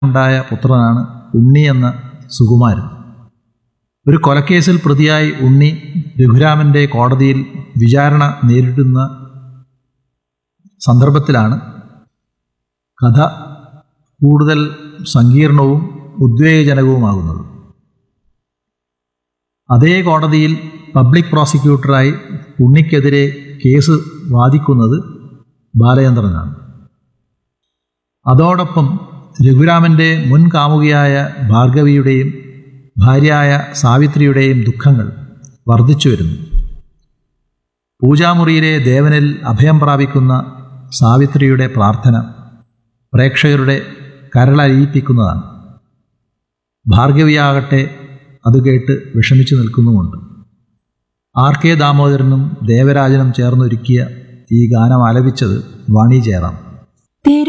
ഉണ്ടായ പുത്രനാണ് ഉണ്ണി എന്ന സുകുമാരൻ ഒരു കൊലക്കേസിൽ പ്രതിയായി ഉണ്ണി രഘുരാമൻ്റെ കോടതിയിൽ വിചാരണ നേരിടുന്ന സന്ദർഭത്തിലാണ് കഥ കൂടുതൽ സങ്കീർണവും ഉദ്വേഗജനകവുമാകുന്നത് അതേ കോടതിയിൽ പബ്ലിക് പ്രോസിക്യൂട്ടറായി ഉണ്ണിക്കെതിരെ കേസ് വാദിക്കുന്നത് ബാലചന്ദ്രനാണ് അതോടൊപ്പം രഘുരാമൻ്റെ മുൻ കാമുകിയായ ഭാർഗവിയുടെയും ഭാര്യയായ സാവിത്രിയുടെയും ദുഃഖങ്ങൾ വർദ്ധിച്ചു വരുന്നു പൂജാമുറിയിലെ ദേവനിൽ അഭയം പ്രാപിക്കുന്ന സാവിത്രിയുടെ പ്രാർത്ഥന പ്രേക്ഷകരുടെ കരളലിയിപ്പിക്കുന്നതാണ് ഭാർഗവിയാകട്ടെ അത് കേട്ട് വിഷമിച്ചു നിൽക്കുന്നുമുണ്ട് ആർ കെ ദാമോദരനും ദേവരാജനും ചേർന്നൊരുക്കിയ ഈ ഗാനം ആലപിച്ചത് വാണി ജയറാം